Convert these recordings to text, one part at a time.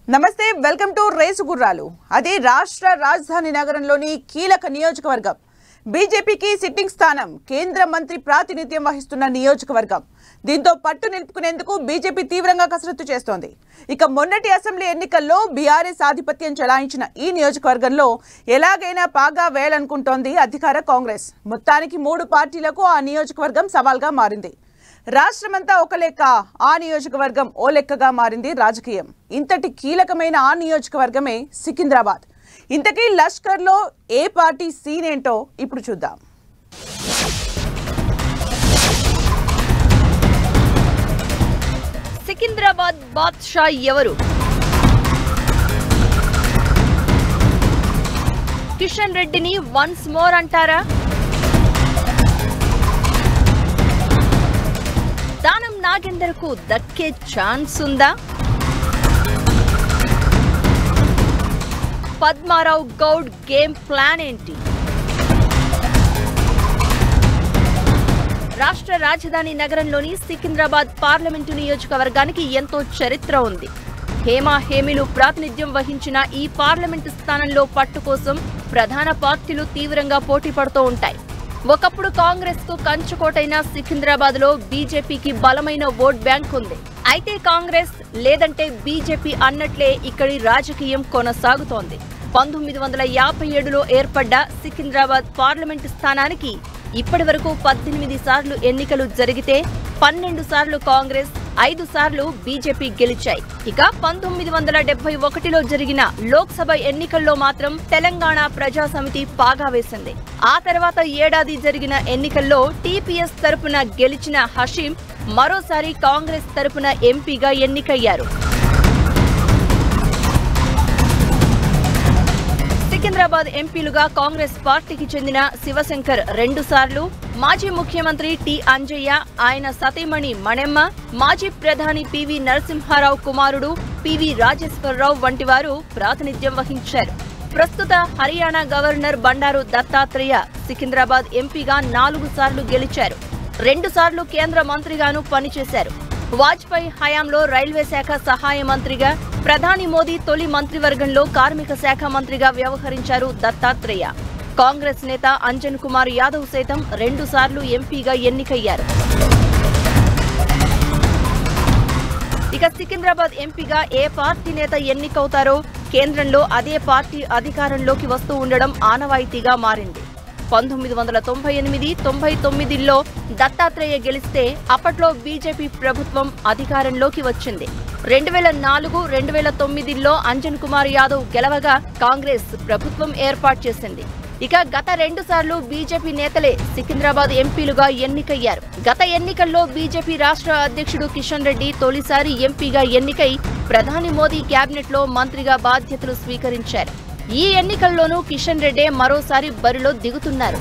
నమస్తే welcome to race గుర్రాలు అది రాష్ట్ర రాజధాని నగరంలోని కీలక నియోజకవర్గం బీజేపీకి సిట్టింగ్ స్థానం కేంద్ర మంత్రి ప్రాతినిధ్యం వహిస్తున్న నియోజకవర్గం దీంతో పట్టు నిలుపుకునేందుకు బీజేపీ తీవ్రంగా కసరత్తు చేస్తోంది ఇక మొన్నటి అసెంబ్లీ ఎన్నికల్లో బీఆర్ఎస్ ఆధిపత్యం చెలాయించిన ఈ నియోజకవర్గంలో ఎలాగైనా పాగా వేయాలనుకుంటోంది అధికార కాంగ్రెస్ మొత్తానికి మూడు పార్టీలకు ఆ నియోజకవర్గం సవాల్గా మారింది రాష్ట్రమంతా ఒక లెక్క ఆ నియోజకవర్గం ఓ లెక్కగా మారింది రాజకీయం ఇంతటి కీలకమైన ఆ నియోజకవర్గమే సికింద్రాబాద్ ఇంతకీ లష్కర్లో ఏ పార్టీ సీన్ ఏంటో ఇప్పుడు చూద్దాం సికింద్రాబాద్ బాద్షా ఎవరు కిషన్ రెడ్డిని వన్స్ మోర్ అంటారా దానం నాగేందర్కు దక్కే ఛాన్స్ ఉందా పద్మారావు గౌడ్ గేమ్ ప్లాన్ ఏంటి రాష్ట్ర రాజధాని నగరంలోని సికింద్రాబాద్ పార్లమెంటు నియోజకవర్గానికి ఎంతో చరిత్ర ఉంది హేమా హేమిలు ప్రాతినిధ్యం వహించిన ఈ పార్లమెంటు స్థానంలో పట్టు కోసం ప్రధాన పార్టీలు తీవ్రంగా పోటీ పడుతూ ఉంటాయి ఒకప్పుడు కాంగ్రెస్ కు కంచుకోటైన సికింద్రాబాద్ లో బీజేపీకి బలమైన ఓట్ బ్యాంక్ ఉంది అయితే కాంగ్రెస్ లేదంటే బీజేపీ అన్నట్లే ఇక్కడి రాజకీయం కొనసాగుతోంది పంతొమ్మిది వందల యాభై ఏడులో ఏర్పడ్డ సికింద్రాబాద్ పార్లమెంటు స్థానానికి ఇప్పటి వరకు పద్దెనిమిది సార్లు ఎన్నికలు జరిగితే పన్నెండు సార్లు కాంగ్రెస్ ఐదు సార్లు బీజేపీ గెలిచాయి ఇక పంతొమ్మిది వందల డెబ్బై ఒకటిలో జరిగిన లోక్సభ ఎన్నికల్లో మాత్రం తెలంగాణ ప్రజా సమితి పాగా వేసింది ఆ తర్వాత ఏడాది జరిగిన ఎన్నికల్లో టీపీఎస్ తరపున గెలిచిన హషీం మరోసారి కాంగ్రెస్ తరపున ఎంపీగా ఎన్నికయ్యారు సికింద్రాబాద్ ఎంపీలుగా కాంగ్రెస్ పార్టీకి చెందిన శివశంకర్ రెండు సార్లు మాజీ ముఖ్యమంత్రి టి అంజయ్య ఆయన సతీమణి మణెమ్మ మాజీ ప్రధాని పివి నరసింహారావు కుమారుడు పివి రాజేశ్వరరావు వంటి వారు ప్రాతినిధ్యం వహించారు ప్రస్తుత హర్యానా గవర్నర్ బండారు దత్తాత్రేయ సికింద్రాబాద్ ఎంపీగా నాలుగు సార్లు గెలిచారు రెండు సార్లు కేంద్ర మంత్రిగాను పనిచేశారు వాజ్పేయి హయాంలో రైల్వే శాఖ సహాయ మంత్రిగా ప్రధాని మోదీ తొలి మంత్రివర్గంలో కార్మిక శాఖ మంత్రిగా వ్యవహరించారు దత్తాత్రేయ కాంగ్రెస్ నేత అంజన్ కుమార్ యాదవ్ సైతం రెండు సార్లు ఎంపీగా ఎన్నికయ్యారు ఇక సికింద్రాబాద్ ఎంపీగా ఏ పార్టీ నేత ఎన్నికవుతారో కేంద్రంలో అదే పార్టీ అధికారంలోకి వస్తూ ఉండడం ఆనవాయితీగా మారింది పంతొమ్మిది వందల తొంభై ఎనిమిది తొంభై తొమ్మిదిలో దత్తాత్రేయ గెలిస్తే అప్పట్లో బీజేపీ ప్రభుత్వం అధికారంలోకి వచ్చింది రెండు వేల నాలుగు రెండు వేల తొమ్మిదిలో అంజన్ కుమార్ యాదవ్ గెలవగా కాంగ్రెస్ ప్రభుత్వం ఏర్పాటు చేసింది ఇక గత రెండు సార్లు బీజేపీ నేతలే సికింద్రాబాద్ ఎంపీలుగా ఎన్నికయ్యారు గత ఎన్నికల్లో బీజేపీ రాష్ట్ర అధ్యక్షుడు కిషన్ రెడ్డి తొలిసారి ఎంపీగా ఎన్నికై ప్రధాని మోదీ కేబినెట్ లో మంత్రిగా బాధ్యతలు స్వీకరించారు ఈ ఎన్నికల్లోనూ కిషన్ రెడ్డే మరోసారి బరిలో దిగుతున్నారు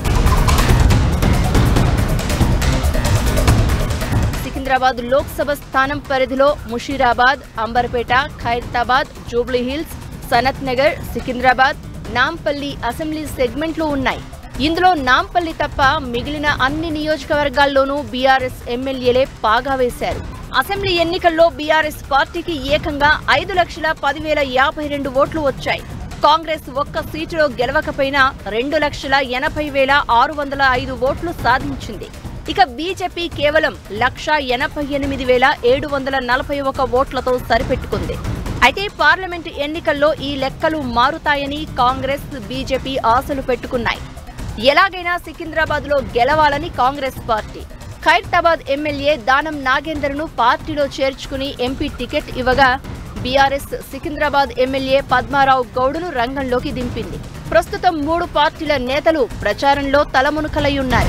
సికింద్రాబాద్ లోక్సభ స్థానం పరిధిలో ముషీరాబాద్ అంబర్పేట ఖైరతాబాద్ జూబ్లీహిల్స్ సనత్ నగర్ సికింద్రాబాద్ నాంపల్లి అసెంబ్లీ సెగ్మెంట్లు ఉన్నాయి ఇందులో నాంపల్లి తప్ప మిగిలిన అన్ని నియోజకవర్గాల్లోనూ బీఆర్ఎస్ ఎమ్మెల్యేలే పాగా వేశారు అసెంబ్లీ ఎన్నికల్లో బీఆర్ఎస్ పార్టీకి ఏకంగా ఐదు లక్షల పదివేల యాభై రెండు ఓట్లు వచ్చాయి కాంగ్రెస్ ఒక్క సీటులో గెలవకపోయినా రెండు లక్షల ఎనభై వేల ఆరు వందల ఐదు ఓట్లు సాధించింది ఇక బీజేపీ కేవలం లక్ష ఎనభై ఎనిమిది వేల ఏడు వందల నలభై ఒక ఓట్లతో సరిపెట్టుకుంది అయితే పార్లమెంటు ఎన్నికల్లో ఈ లెక్కలు మారుతాయని కాంగ్రెస్ బీజేపీ ఆశలు పెట్టుకున్నాయి ఎలాగైనా సికింద్రాబాద్ లో గెలవాలని కాంగ్రెస్ పార్టీ ఖైరతాబాద్ ఎమ్మెల్యే దానం నాగేందర్ను పార్టీలో చేర్చుకుని ఎంపీ టికెట్ ఇవ్వగా బీఆర్ఎస్ సికింద్రాబాద్ ఎమ్మెల్యే పద్మారావు గౌడును రంగంలోకి దింపింది ప్రస్తుతం మూడు పార్టీల నేతలు ప్రచారంలో తలమునకలై ఉన్నారు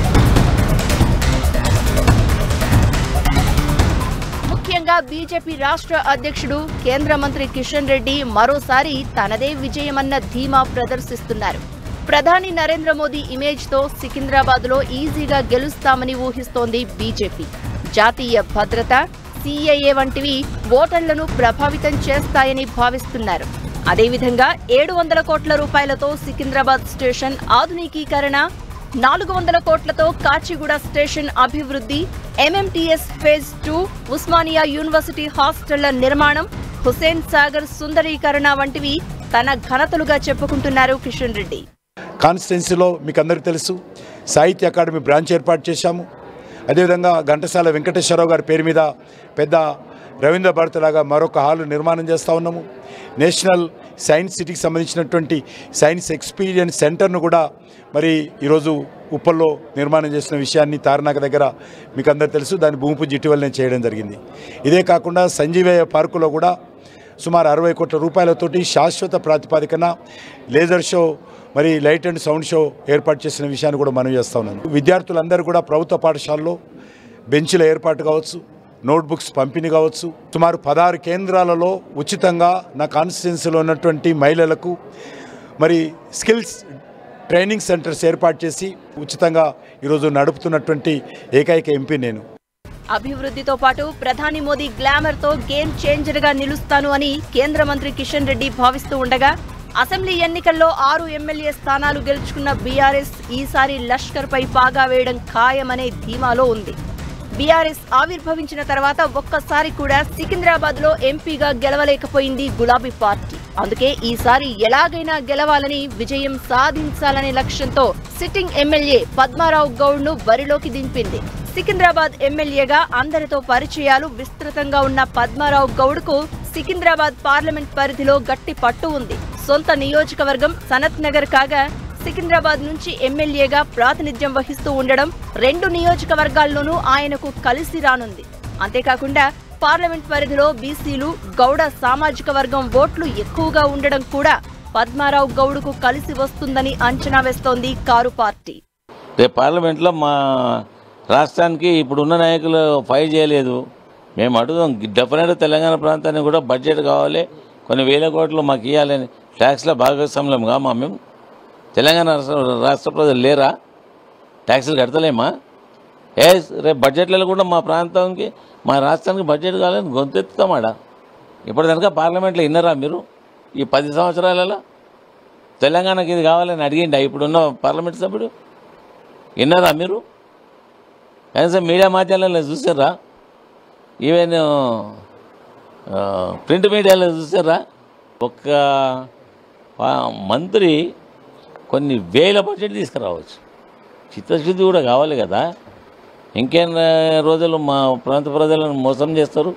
ముఖ్యంగా బీజేపీ రాష్ట్ర అధ్యక్షుడు కేంద్ర మంత్రి కిషన్ రెడ్డి మరోసారి తనదే విజయమన్న ధీమా ప్రదర్శిస్తున్నారు ప్రధాని నరేంద్ర మోదీ ఇమేజ్ తో సికింద్రాబాద్ లో ఈజీగా గెలుస్తామని ఊహిస్తోంది బీజేపీ జాతీయ భద్రత సీఏఏ వంటివి ఓటర్లను ప్రభావితం చేస్తాయని భావిస్తున్నారు అదేవిధంగా ఏడు వందల కోట్ల రూపాయలతో సికింద్రాబాద్ స్టేషన్ ఆధునికీకరణ నాలుగు వందల కోట్లతో కాచిగూడ స్టేషన్ అభివృద్ధి MMTS phase two Osmania university హాస్టళ్ల నిర్మాణం హుసేన్ సాగర్ సుందరీకరణ వంటివి తన ఘనతలుగా చెప్పుకుంటున్నారు కిషన్ రెడ్డి కాన్స్టిట్యున్సీలో మీకు అందరికీ తెలుసు సాహిత్య అకాడమీ బ్రాంచ్ ఏర్పాటు చేశాము అదేవిధంగా ఘంటసాల వెంకటేశ్వరరావు గారి పేరు మీద పెద్ద రవీంద్ర భారతి లాగా మరొక హాలు నిర్మాణం చేస్తూ ఉన్నాము నేషనల్ సైన్స్ సిటీకి సంబంధించినటువంటి సైన్స్ ఎక్స్పీరియన్స్ సెంటర్ను కూడా మరి ఈరోజు ఉప్పల్లో నిర్మాణం చేసిన విషయాన్ని తారనాక దగ్గర మీకు అందరు తెలుసు దాని భూమి పూజ ఇటీవలనే చేయడం జరిగింది ఇదే కాకుండా సంజీవయ్య పార్కులో కూడా సుమారు అరవై కోట్ల రూపాయలతోటి శాశ్వత ప్రాతిపాదికన లేజర్ షో మరి లైట్ అండ్ సౌండ్ షో ఏర్పాటు చేసిన విషయాన్ని కూడా మనం చేస్తా ఉన్నాను విద్యార్థులందరూ కూడా ప్రభుత్వ పాఠశాలలో బెంచ్ల ఏర్పాటు కావచ్చు నోట్బుక్స్ పంపిణీ కావచ్చు సుమారు పదహారు కేంద్రాలలో ఉచితంగా నా కాన్స్టిట్యున్సీలో ఉన్నటువంటి మహిళలకు మరి స్కిల్స్ ట్రైనింగ్ సెంటర్స్ ఏర్పాటు చేసి ఉచితంగా ఈరోజు నడుపుతున్నటువంటి ఏకైక ఎంపీ నేను అభివృద్ధితో పాటు ప్రధాని మోదీ గ్లామర్ తో గేమ్ చేంజర్ గా నిలుస్తాను అని కేంద్ర మంత్రి కిషన్ రెడ్డి భావిస్తూ ఉండగా అసెంబ్లీ ఎన్నికల్లో ఆరు ఎమ్మెల్యే స్థానాలు గెలుచుకున్న బీఆర్ఎస్ ఈసారి లష్కర్ పై పాగా వేయడం ఖాయమనే ధీమాలో ఉంది బీఆర్ఎస్ ఆవిర్భవించిన తర్వాత ఒక్కసారి కూడా సికింద్రాబాద్ లో ఎంపీగా గెలవలేకపోయింది గులాబీ పార్టీ అందుకే ఈసారి ఎలాగైనా గెలవాలని విజయం సాధించాలనే లక్ష్యంతో సిట్టింగ్ ఎమ్మెల్యే పద్మారావు గౌడ్ ను బరిలోకి దింపింది సికింద్రాబాద్ ఎమ్మెల్యేగా అందరితో పరిచయాలు విస్తృతంగా ఉన్న పద్మారావు గౌడ్ కు సికింద్రాబాద్ పార్లమెంట్ పరిధిలో గట్టి పట్టు ఉంది సొంత నియోజకవర్గం సనత్ నగర్ కాగా సికింద్రాబాద్ నుంచి ఎమ్మెల్యేగా ప్రాతినిధ్యం వహిస్తూ ఉండడం రెండు నియోజకవర్గాల్లోనూ ఆయనకు కలిసి రానుంది అంతేకాకుండా పార్లమెంట్ పరిధిలో బీసీలు గౌడ సామాజిక వర్గం ఓట్లు ఎక్కువగా ఉండడం కూడా పద్మారావు గౌడ్కు కలిసి వస్తుందని అంచనా వేస్తోంది కారు పార్టీ రేపు పార్లమెంట్లో మా రాష్ట్రానికి ఇప్పుడున్న నాయకులు ఫైట్ చేయలేదు మేము అడుగుదాం డెఫినెట్గా తెలంగాణ ప్రాంతానికి కూడా బడ్జెట్ కావాలి కొన్ని వేల కోట్లు మాకు ఇవ్వాలని ట్యాక్స్ల భాగస్వామ్యంగా మా మేము తెలంగాణ రాష్ట్ర రాష్ట్ర ప్రజలు లేరా ట్యాక్సులు కడతలేమా ఏ రేపు బడ్జెట్లలో కూడా మా ప్రాంతానికి మా రాష్ట్రానికి బడ్జెట్ కావాలని గొంతెత్తుతామాడ ఇప్పుడు కనుక పార్లమెంట్లో విన్నరా మీరు ఈ పది సంవత్సరాలలో తెలంగాణకి ఇది కావాలని అడిగిండా ఇప్పుడున్న పార్లమెంట్ సభ్యుడు విన్నారా మీరు కనీసం మీడియా మాధ్యమాలలో చూసారా ఈవెన్ ఆ, ప్రింట్ మీడియాలో చూసారా ఒక్క ఆ, మంత్రి కొన్ని వేల బడ్జెట్ తీసుకురావచ్చు చిత్తశుద్ధి కూడా కావాలి కదా ఇంకేం ఆ, రోజులు మా ప్రాంత ప్రజలను మోసం చేస్తారు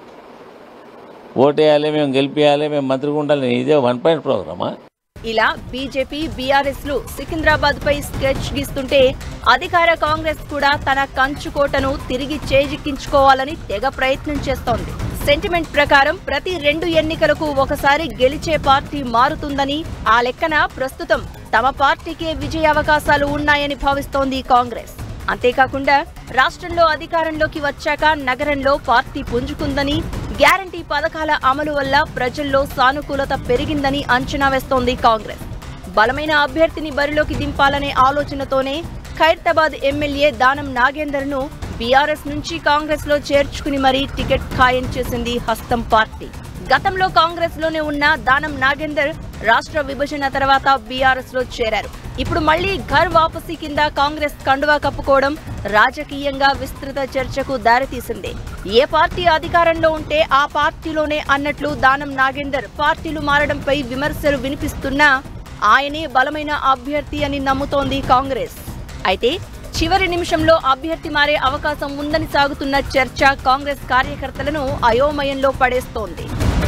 ఓటేయాలి మేము గెలిపియాలి మేము మంత్రిగా ఉండాలి ఇదే వన్ పాయింట్ ప్రోగ్రామా ఇలా బీజేపీ బీఆర్ఎస్ లు సికింద్రాబాద్ పై స్కెచ్ గీస్తుంటే అధికార కాంగ్రెస్ కూడా తన కంచుకోటను తిరిగి చేజిక్కించుకోవాలని తెగ ప్రయత్నం చేస్తోంది సెంటిమెంట్ ప్రకారం ప్రతి రెండు ఎన్నికలకు ఒకసారి గెలిచే పార్టీ మారుతుందని ఆ లెక్కన ప్రస్తుతం తమ పార్టీకే విజయ అవకాశాలు ఉన్నాయని భావిస్తోంది కాంగ్రెస్ అంతేకాకుండా రాష్ట్రంలో అధికారంలోకి వచ్చాక నగరంలో పార్టీ పుంజుకుందని గ్యారంటీ పథకాల అమలు వల్ల ప్రజల్లో సానుకూలత పెరిగిందని అంచనా వేస్తోంది కాంగ్రెస్ బలమైన అభ్యర్థిని బరిలోకి దింపాలనే ఆలోచనతోనే ఖైరతాబాద్ ఎమ్మెల్యే దానం నాగేందర్ ను బీఆర్ఎస్ నుంచి కాంగ్రెస్ లో చేర్చుకుని మరీ టికెట్ ఖాయం చేసింది హస్తం పార్టీ గతంలో కాంగ్రెస్ లోనే ఉన్న దానం నాగేందర్ రాష్ట్ర విభజన తర్వాత బీఆర్ఎస్ లో చేరారు ఇప్పుడు మళ్లీ ఘర్ వాపసీ కింద కాంగ్రెస్ కండువా కప్పుకోవడం రాజకీయంగా విస్తృత చర్చకు దారితీసింది ఏ పార్టీ అధికారంలో ఉంటే ఆ పార్టీలోనే అన్నట్లు దానం నాగేందర్ పార్టీలు మారడంపై విమర్శలు వినిపిస్తున్నా ఆయనే బలమైన అభ్యర్థి అని నమ్ముతోంది కాంగ్రెస్ అయితే చివరి నిమిషంలో అభ్యర్థి మారే అవకాశం ఉందని సాగుతున్న చర్చ కాంగ్రెస్ కార్యకర్తలను అయోమయంలో పడేస్తోంది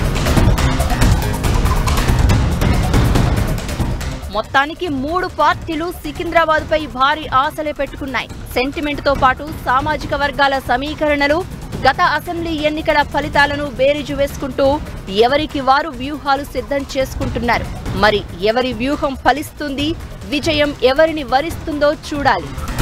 మొత్తానికి మూడు పార్టీలు సికింద్రాబాద్ పై భారీ ఆశలే పెట్టుకున్నాయి సెంటిమెంట్ తో పాటు సామాజిక వర్గాల సమీకరణలు గత అసెంబ్లీ ఎన్నికల ఫలితాలను బేరీజు వేసుకుంటూ ఎవరికి వారు వ్యూహాలు సిద్ధం చేసుకుంటున్నారు మరి ఎవరి వ్యూహం ఫలిస్తుంది విజయం ఎవరిని వరిస్తుందో చూడాలి